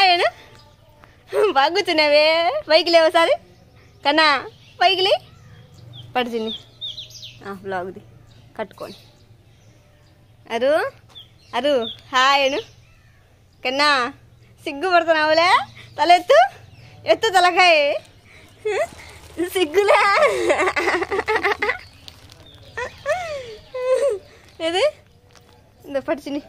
Hi బాగా కూర్చున్నావే పైకి లేవు ఒకసారి కన్నా పైకి లే పడుతుంది బ్లాగ్ది కట్టుకోండి అరు అరు హాయ్ అను కన్నా సిగ్గుపడుతున్నావులే తల ఎత్తు ఎత్తు తలకాయ సిగ్గులే ఏది ఇందో పడుచుని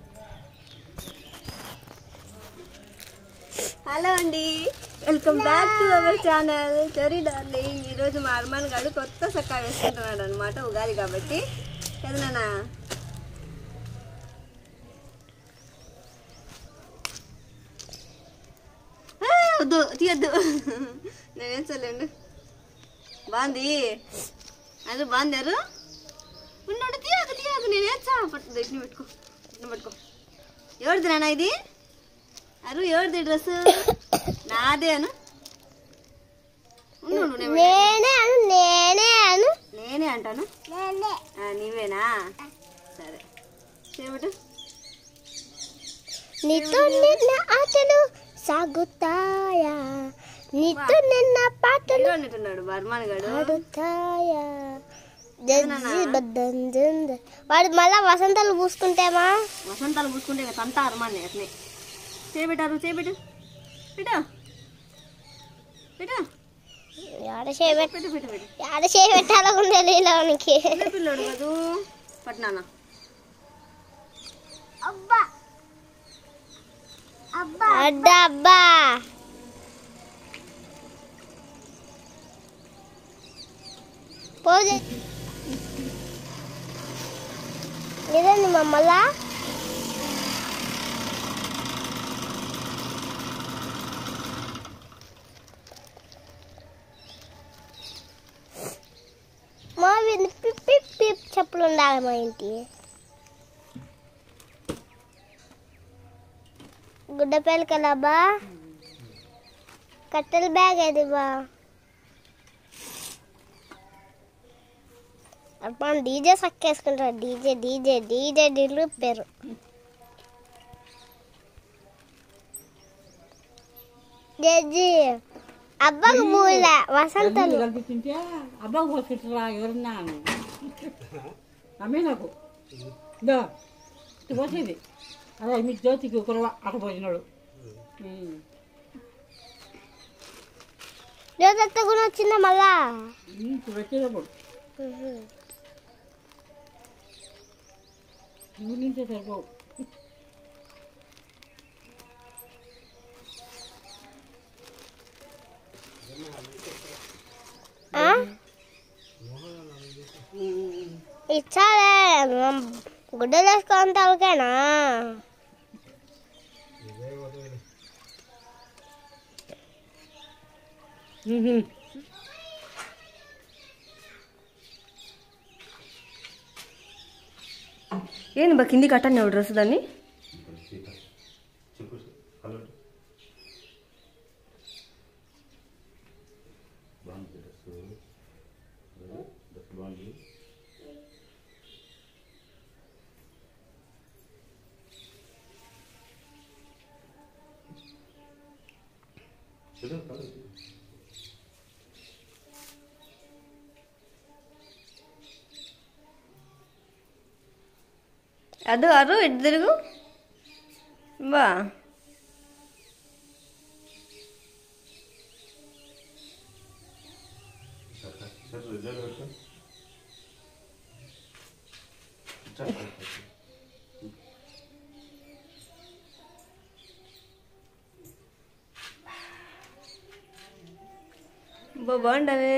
హలో అండి welcome back to our channel Cherry Darling ఈరోజు మా అర్మాన్ గారు కొత్త సక్కా వేసుకుంటున్నాడు అనమాట ఉగాది కాబట్టి కదనా వద్దు తీయద్దు నేనేం చల్లండు బాగుంది అది బాగుందారు ఉన్నాడు తీయకు తీయకు నేనేచ్చా పట్టు ఇట్ని పెట్టుకో ఇట్ని పెట్టుకో ఎవరిది నాన్న ఇది అరు ఎవరిది డ్రెస్ నాదే అను ఉండు, ఉండు, నేను పెట్టేస్తా. నేనే అను నేనే అను నేనే అంటాను నేనే ఆ, నీవేనా సరే చేపట్టు నీతో నిన్న ఆటలు సాగుతాయా నీతో నిన్న పాటలు అంటున్నాడు బర్మాన్ గాడు ఆడుతాయా జజ్జి బద్దం జింద. వాడు మళ్ళా వసంతాలు పూసుకుంటేమా వసంతాలు పూసుకుంటే ఇంకా తంతా అర్మాన్ని అట్నే చేపెట్టారు చేపెట్టు పెట్టు పెట్టు ఆడ చేయబెట్ట పెట్టు పెట్టు పెట్టు ఆడ చేయబెట్టాలకుండా నీలోనికి చిన్న పిల్లోడు కదూ పట్నానా అబ్బా అడ్డా అబ్బా పోజే ఇదండి మమ్మల్ని మా వీడిని పిప్ పిప్ పిప్ చెప్పులు ఉండాలి మా ఇంటి గుడ్డ పేలికలా బా కట్టెల బ్యాగ్ అది బా అప్పుడు డీజే సక్కేసుకుంటారు డీజే డీజే డీజే డీలు పేరు జడ్జి అబ్బకు పూలే వసంతలు కల్పించింటే అబ్బాకు పోసుకుంటారా ఎవరన్నా అని అమ్మే నాకు దా ఇటు పోసేది అదే మీ జ్యోతికి కురవ అటు పోసినాడు ఉమ్. జ్యోతత్త కూడా వచ్చిందా మళ్ళా ఉమ్, ఇప్పుడు వచ్చేటప్పుడు నువ్వు నుంచే సరిపోవు ఆ? ఇచ్చాలే గుడ్డలు వేసుకోంత ఓకేనా ఉహు. ఏంది బా కింది కట్టని డ్రెస్ దాన్ని అదు అరు ఇటు తిరుగు బా బా బాగుండవే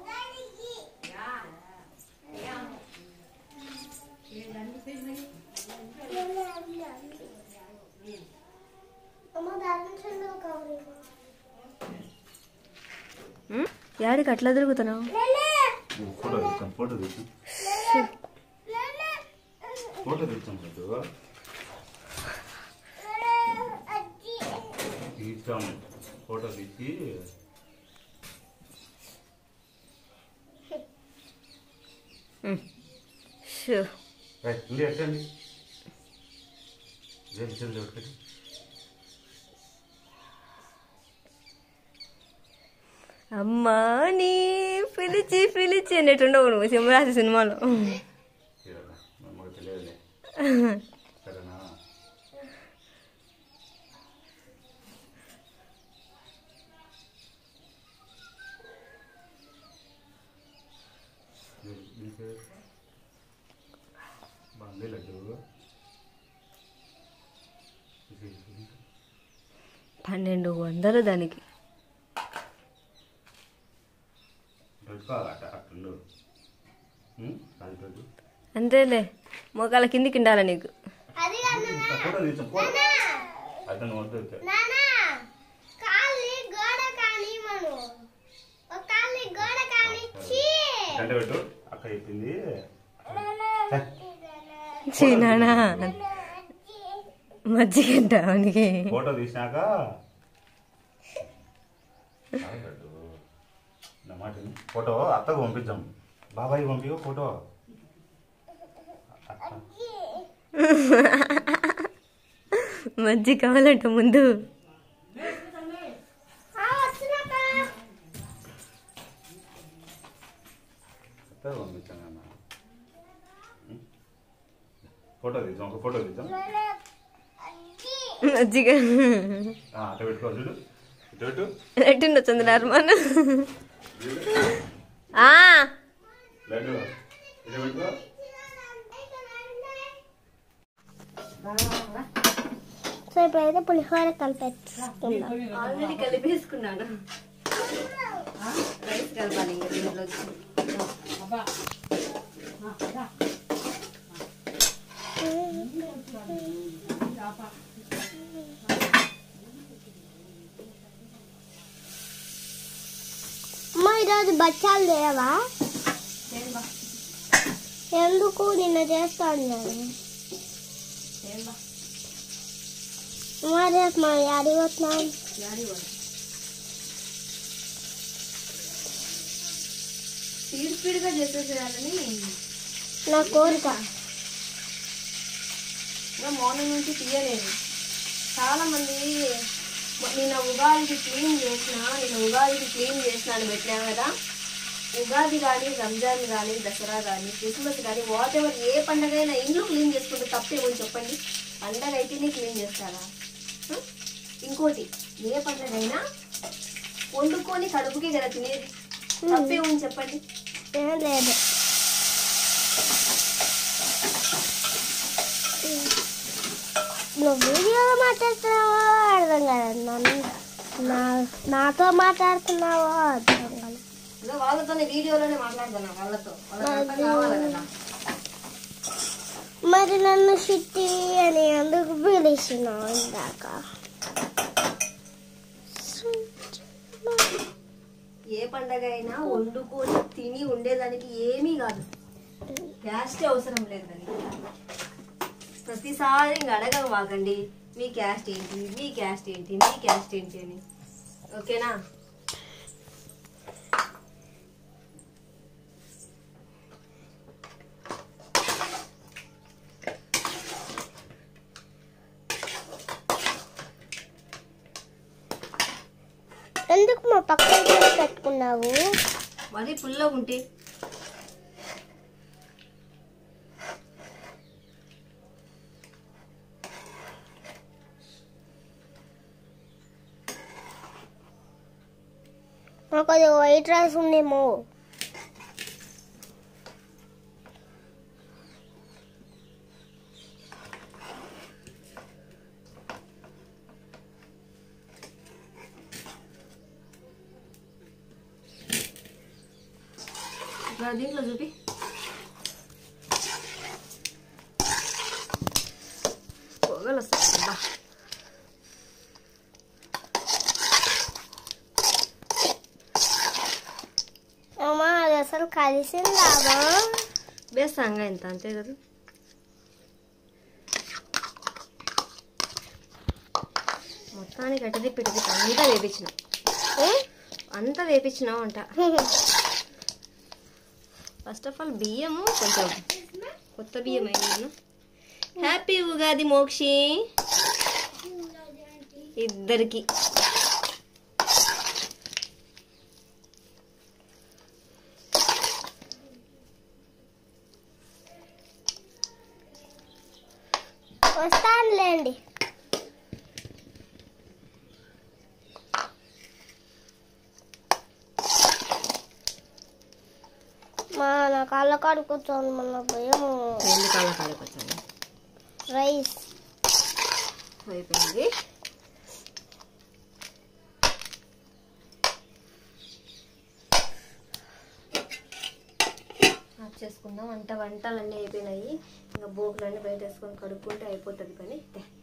ఉమ్? యాడికి అట్లా తిరుగుతున్నావు ఫోటో తెచ్చాం ఫోటో తెచ్చాం ఫోటో తెచ్చాం కదా తీసాం ఫోటో తీసి షూ రైట్ ఉంది ఎట్టండి జల్ది జల్ది ఒకటి అమ్మా నీ పిలిచి పిలిచి అన్నట్టుండవు నువ్వు సింహరాశి సినిమాలో ఇవ్వరా నమ్మకు తెలియదులే సరేనా దీనికి బాగుంది లడ్డు ఇది, ఇది. పన్నెండు వందలు దానికి పెట్టుకోవాలి అట్ట అట్టుండు ఉం? అది పెట్టు అంతేలే మోకాల కిందికి ఉండాలి నీకు అది ఇంకా ఫోటో తీసాం ఫోటో అతను వద్దు నానా కాలి గోడ కాని మను ఒక కాలి గోడ కాని చీ గంట పెట్టు అక్క చెప్పింది చీనానా మజ్జిగంట అవనికి ఫోటో తీసినాక ఆగట్టు. నా మాట విను. ఫోటో అత్తకు పంపించాం బాబాయ్ పంపి ఫోటో అత్త. మజ్జిగ కావాలంట ముందు ఆ వస్తున్నాక అత్తకు పంపించాం అన్న ఉం? ఫోటో తీద్దాం ఒక ఫోటో తీద్దాం మజ్జిగ ఆ, అట్ట పెట్టుకో చూడు ఇటు పెట్టు ఎట్టుండో చంద్రనార్మన్ ఆ లడ్డు ఇటు పెట్టుకో సో ఇప్పుడైతే పులిహోర కలిపేసుకుందాం ఆల్రెడీ కలిపేసుకున్నాను రైస్ కలపాలి ఇంకా దీంట్లోకి అబ్బా ఆ, రా. అమ్మ ఈరోజు బచ్చాలు లేవా ఎందుకు నిన్న చేస్తాను నేను అమ్మ రేపు మా యాడి వస్తున్నాం స్పీడ్ స్పీడ్గా చేసేసేయాలని నా కోరిక ఇంకా మార్నింగ్ నుంచి తీయలేదు చాలా మంది నిన్న ఉగాదికి క్లీన్ చేసిన నిన్న ఉగాదికి క్లీన్ చేసిన అని పెట్టాను కదా ఉగాది కానీ రంజాన్ కానీ దసరా కానీ క్రిస్మస్ కానీ వాట్ ఎవర్ ఏ పండగ అయినా ఇంట్లో క్లీన్ చేసుకుంటే తప్పేమని చెప్పండి పండగ అయితేనే క్లీన్ చేస్తారా హ? ఇంకోటి ఏ పండగ అయినా వండుకొని కడుపుకే కదా తినేది తప్పేమని చెప్పండి ఏం లేదు నువ్వు వీడియోలో మాట్లాడుతున్నావో అర్థం కాదు నన్ను నా నాతో మాట్లాడుతున్నావో అర్థం కాదు ఇంకా వాళ్ళతోనే వీడియోలోనే మాట్లాడుతున్నా వాళ్ళతో వాళ్ళకి అర్థం కావాలి కదా మరి నన్ను చిట్టి అని ఎందుకు పిలిచినావు ఇందాక ఏ పండగ అయినా వండుకొని తిని ఉండేదానికి ఏమీ కాదు క్యాస్ట్ అవసరం లేదు దానికి ప్రతిసారి ఇంక అడగవాకండి మీ క్యాస్ట్ ఏంటి మీ క్యాస్ట్ ఏంటి మీ క్యాస్ట్ ఏంటి అని ఓకేనా ఎందుకు మా పక్కన చేసి పెట్టుకున్నావు మరి పుల్లగా ఉంటే నాకు అది వైట్ రైస్ ఉందేమో ఇట్లా దీంట్లో చూపి పొగలు వస్తాయి అబ్బా. అమ్మా అది అసలు కలిసిందామా వేస్తాంగా ఇంత అంతే కదా మొత్తానికి అటు తిప్పి ఇటు తిప్పి అంతా వేపించిన అంతా వేపించినావు అంట ఫస్ట్ ఆఫ్ ఆల్ బియ్యము కొంచెం కొత్త బియ్యం అయింది హ్యాపీ ఉగాది మోక్షి ఇద్దరికి వస్తానులేండి మా నా కాళ్ళ కాడు కూర్చోండి మన భయం రెండు కాళ్ళ కాళ్ళకి వచ్చాను రైస్ అయిపోయింది ఆఫ్ చేసుకుందాం వంట వంటలన్నీ అయిపోయినాయి ఇంకా బోకులన్నీ బయట వేసుకొని కడుక్కుంటే అయిపోతుంది పని తే.